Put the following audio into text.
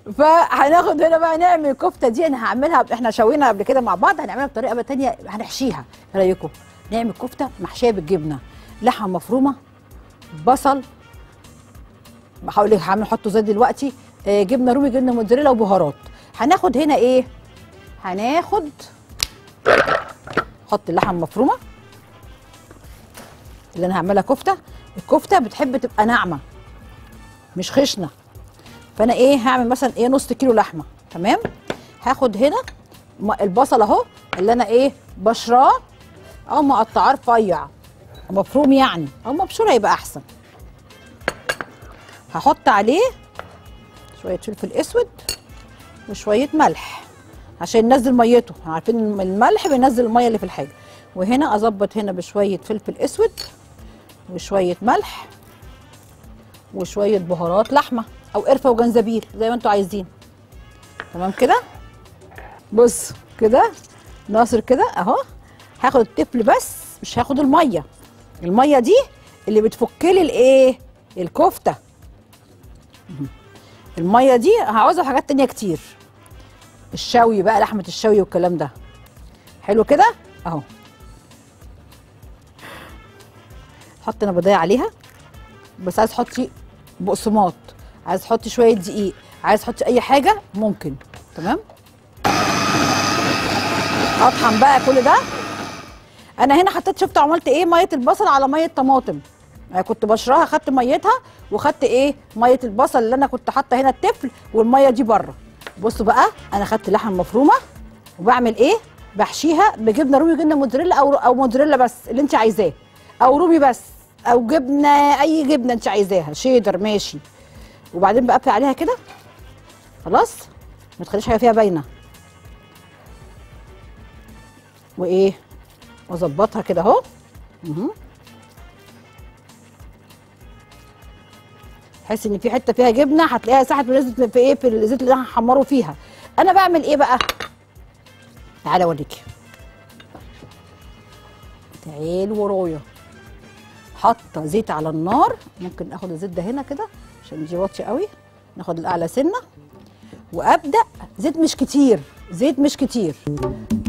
فهناخد هنا بقى نعمل الكفته دي انا هعملها احنا شوينا قبل كده مع بعض هنعملها بطريقه بقى تانية هنحشيها ايه رايكم نعمل كفته محشيه بالجبنه لحمه مفرومه بصل بحاول هعمل احطه زي دلوقتي آه، جبنه رومي جبنه موتزاريلا وبهارات هناخد هنا ايه هناخد حط اللحمه المفرومه اللي انا هعملها كفته الكفته بتحب تبقى ناعمه مش خشنه فانا ايه هعمل مثلا ايه نص كيلو لحمه تمام هاخد هنا م- البصل اهو اللي انا ايه بشراه او مقطعاه رفيع مفروم يعني او مبشوره يبقى احسن هحط عليه شويه فلفل اسود وشويه ملح عشان ينزل ميته عارفين إن الملح بينزل الميه اللي في الحاجه وهنا اظبط هنا بشويه فلفل اسود وشويه ملح وشويه بهارات لحمه او قرفه وجنزبيل زي ما انتوا عايزين تمام كده بص كده ناصر كده اهو هاخد التفل بس مش هاخد الميه الميه دي اللي بتفك لي الايه الكفته مهم. الميه دي هعوزها في حاجات تانية كتير الشوي بقى لحمه الشوي والكلام ده حلو كده اهو حط نبضيه عليها بس عايز تحطي بقسماط عايز تحطي شويه دقيق عايز تحطي اي حاجه ممكن تمام اطحن بقى كل ده انا هنا حطيت شفت عملت ايه ميه البصل على ميه طماطم يعني كنت بشراها خدت ميتها وخدت ايه ميه البصل اللي انا كنت حاطه هنا التفل والميه دي بره بصوا بقى انا خدت لحمه مفرومه وبعمل ايه بحشيها بجبنه رومي جبنه موتزاريلا او او موتزاريلا بس اللي انت عايزاه او رومي بس او جبنه اي جبنه انت عايزاها شيدر ماشي وبعدين بقفل عليها كده خلاص ما تخليش حاجه فيها باينه وايه واظبطها كده اهو مهم. تحس ان في حته فيها جبنه هتلاقيها ساحت ونزلت في ايه في الزيت اللي هنحمره فيها انا بعمل ايه بقى تعالى اوريكي تعال ورايا حاطه زيت على النار ممكن اخد الزيت ده هنا كده عشان دي واطيه قوي ناخد الاعلى سنه وابدا زيت مش كتير زيت مش كتير